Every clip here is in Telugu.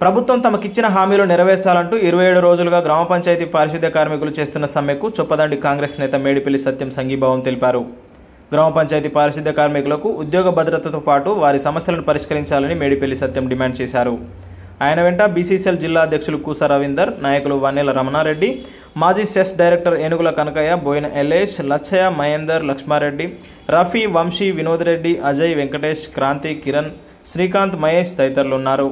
ప్రభుత్వం తమకిచ్చిన హామీలు నెరవేర్చాలంటూ ఇరవై ఏడు రోజులుగా గ్రామ పంచాయతీ పారిశుద్ధ్య కార్మికులు చేస్తున్న సమ్మెకు చొప్పదండి కాంగ్రెస్ నేత మేడిపల్లి సత్యం సంఘీభావం తెలిపారు గ్రామ పంచాయతీ పారిశుద్ధ్య కార్మికులకు ఉద్యోగ భద్రతతో పాటు వారి సమస్యలను పరిష్కరించాలని మేడిపల్లి సత్యం డిమాండ్ చేశారు ఆయన వెంట బీసీసీఎల్ జిల్లా అధ్యక్షులు కూస రవీందర్ నాయకులు వన్నెల రమణారెడ్డి మాజీ సెస్ డైరెక్టర్ ఏనుగుల కనకయ్య బోయిన ఎల్లేష్ లచ్చయ్య మహేందర్ లక్ష్మారెడ్డి రఫీ వంశీ వినోద్ రెడ్డి అజయ్ వెంకటేష్ క్రాంతి కిరణ్ శ్రీకాంత్ మహేష్ తదితరులు ఉన్నారు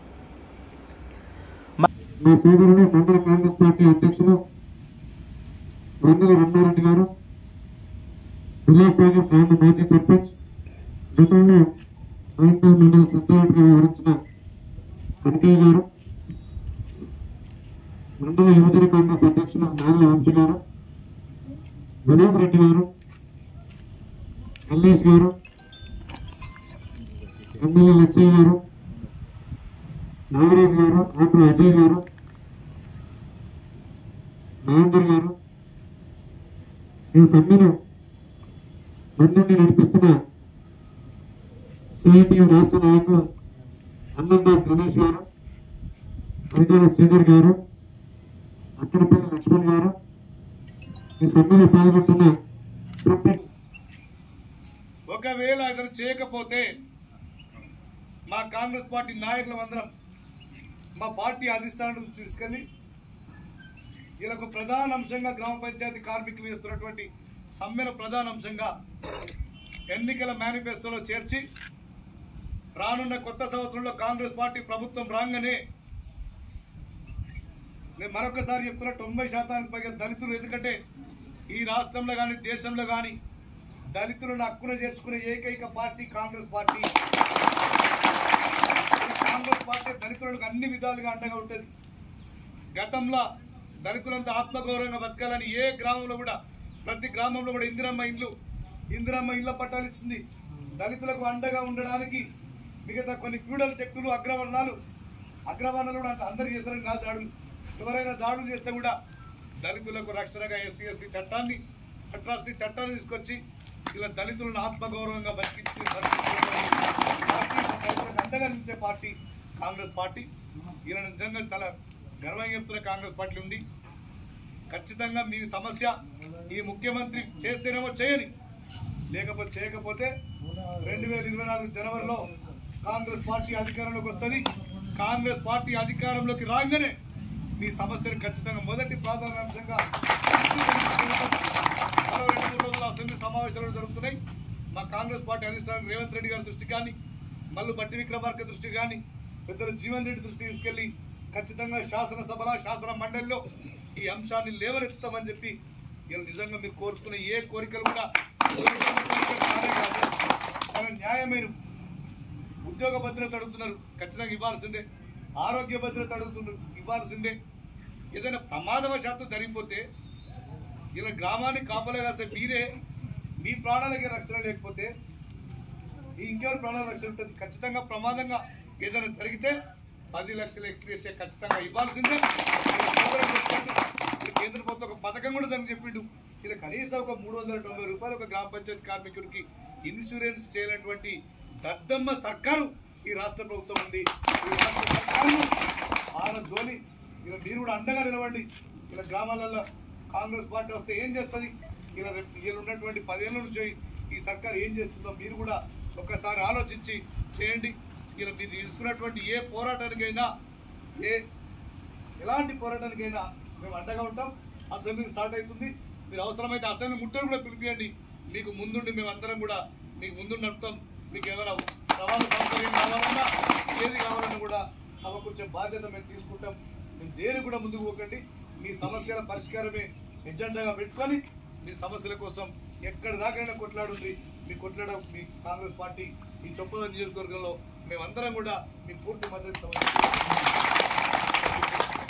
మా సోదరుడు మండల కాంగ్రెస్ పార్టీ అధ్యక్షులు వందల రమణారెడ్డి గారు విలాసాగర్ గ్రామ మాజీ సర్పంచ్ గతంలో ఆంధ్ర మండల సత్తారెడ్డిగా వ్యవహరించిన కనకయ్య గారు మండల యువజన కాంగ్రెస్ అధ్యక్షులు నాగుల వంశీ గారు వినోద్ రెడ్డి గారు మల్లేష్ గారు ఎమ్మెల్యే లచ్చయ్య గారు నాగరాజు గారు ఆకుల అజయ్ గారు మహేందర్ గారు ఈ సమ్మెను ముందుండి నడిపిస్తున్న సిఐటియు రాష్ట్ర నాయకులు అన్నందాస్ గణేష్ గారు హరిజన శ్రీధర్ గారు అక్కడపల్లి లక్ష్మణ్ గారు ఈ సమ్మెలో పాల్గొంటున్న ప్రతి ఒకవేళ అతను చేయకపోతే మా కాంగ్రెస్ పార్టీ నాయకులం అందరం మా పార్టీ అధిష్టానం దృష్టి తీసుకెళ్లి వీళ్ళకు ప్రధాన అంశంగా గ్రామ పంచాయతీ కార్మికులు వేస్తున్నటువంటి సమ్మెను ప్రధాన అంశంగా ఎన్నికల మేనిఫెస్టోలో చేర్చి రానున్న కొత్త సంవత్సరంలో కాంగ్రెస్ పార్టీ ప్రభుత్వం రాగానే నేను మరొకసారి చెప్తున్నా తొంభై శాతానికి పైగా దళితులు ఎందుకంటే ఈ రాష్ట్రంలో కానీ దేశంలో కానీ దళితులను హక్కున చేర్చుకునే ఏకైక పార్టీ కాంగ్రెస్ పార్టీ ఈ కాంగ్రెస్ పార్టీ దళితులకు అన్ని విధాలుగా అండగా ఉంటుంది గతంలో దళితులంతా ఆత్మగౌరవంగా బతకాలని ఏ గ్రామంలో కూడా ప్రతి గ్రామంలో కూడా ఇందిరమ్మ ఇండ్లు ఇందిరమ్మ ఇళ్ల పట్టాలు ఇచ్చింది దళితులకు అండగా ఉండడానికి మిగతా కొన్ని క్రీడల శక్తులు అగ్రవర్ణాలు అగ్రవర్ణాలు కూడా అందరు చేస్తారని కాదు దాడులు ఎవరైనా దాడులు చేస్తే కూడా దళితులకు రక్షణగా ఎస్సీ ఎస్టీ చట్టాన్ని అట్రాసిటీ చట్టాన్ని తీసుకొచ్చి ఇలా దళితులను ఆత్మగౌరవంగా బతికించి బతికించే పార్టీ దళితులకు అండగా నిలిచే పార్టీ కాంగ్రెస్ పార్టీ ఈయన నిజంగా చాలా గర్వంగా చెప్తున్న కాంగ్రెస్ పార్టీ ఉంది ఖచ్చితంగా మీ సమస్య ఈ ముఖ్యమంత్రి చేస్తేనేమో చేయని లేకపోతే చేయకపోతే రెండు వేల ఇరవై నాలుగు జనవరిలో కాంగ్రెస్ పార్టీ అధికారంలోకి వస్తుంది కాంగ్రెస్ పార్టీ అధికారంలోకి రాగానే మీ సమస్యను ఖచ్చితంగా మొదటి ప్రాధాన్యాంశంగా మరో రెండు మూడు రోజుల అసెంబ్లీ సమావేశాలు జరుగుతున్నాయి మా కాంగ్రెస్ పార్టీ అధిష్టానం రేవంత్ రెడ్డి గారి దృష్టి కానీ మళ్ళీ బట్టి విక్రమార్క దృష్టి కానీ పెద్దలు జీవన్ రెడ్డి దృష్టి తీసుకెళ్లి ఖచ్చితంగా శాసనసభల శాసన మండలిలో ఈ అంశాన్ని లేవనెత్తుతామని చెప్పి ఇలా నిజంగా మీరు కోరుకునే ఏ కోరికలు కూడా కానే కాదు. చాలా న్యాయమైన ఉద్యోగ భద్రత అడుగుతున్నారు ఖచ్చితంగా ఇవ్వాల్సిందే ఆరోగ్య భద్రత అడుగుతున్నారు ఇవ్వాల్సిందే ఏదైనా ప్రమాదవశాత్తు జరిగిపోతే ఇలా గ్రామాన్ని కాపలా కాసే మీరే మీ ప్రాణాలకి రక్షణ లేకపోతే ఈ ఇంకెవరి ప్రాణాల రక్షణ ఉంటుంది ఖచ్చితంగా ప్రమాదంగా ఏదైనా జరిగితే పది లక్షల ఎక్స్ప్రెస్ ఖచ్చితంగా ఇవ్వాల్సిందే ఇది కేంద్ర ప్రభుత్వం ఒక పథకం కూడా దానికి చెప్పిండు ఇలా కనీసం ఒక మూడు వందల తొంభై రూపాయలు ఒక గ్రామ పంచాయతీ కార్మికుడికి ఇన్సూరెన్స్ చేయనటువంటి దద్దమ్మ సర్కారు ఈ రాష్ట్ర ప్రభుత్వం ఉంది ఈ రాష్ట్ర సర్కారును ఆయన ధోని ఇలా మీరు కూడా అండగా నిలవండి ఇలా గ్రామాలలో కాంగ్రెస్ పార్టీ వస్తే ఏం చేస్తుంది ఇలా రేపు ఇలా ఉన్నటువంటి పదేళ్ళ నుంచి ఈ సర్కార్ ఏం చేస్తుందో మీరు కూడా ఒక్కసారి ఆలోచించి చేయండి ఇలా మీరు తీసుకున్నటువంటి ఏ పోరాటానికైనా ఏ ఎలాంటి పోరాటానికైనా మేము అండగా ఉంటాం అసెంబ్లీ స్టార్ట్ అవుతుంది మీరు అవసరమైతే అసెంబ్లీ ముట్టలు కూడా పిలిపియండి మీకు ముందుండి మేము అందరం కూడా మీకు ముందు నడుపుతాం మీకు ఏమైనా రవాణా సౌకర్యం కావాలన్నా ఏది కావాలన్నా కూడా సమకూర్చే బాధ్యత మేము తీసుకుంటాం మేము దేని కూడా ముందుకు పోకండి మీ సమస్యల పరిష్కారమే ఎజెండాగా పెట్టుకొని మీ సమస్యల కోసం ఎక్కడి దాకైనా కొట్లాడుంది మీ కొట్లాడ మీ కాంగ్రెస్ పార్టీ ఈ చొప్పద నియోజకవర్గంలో మేమందరం కూడా మీ పూర్తి మద్దతు ఇస్తామని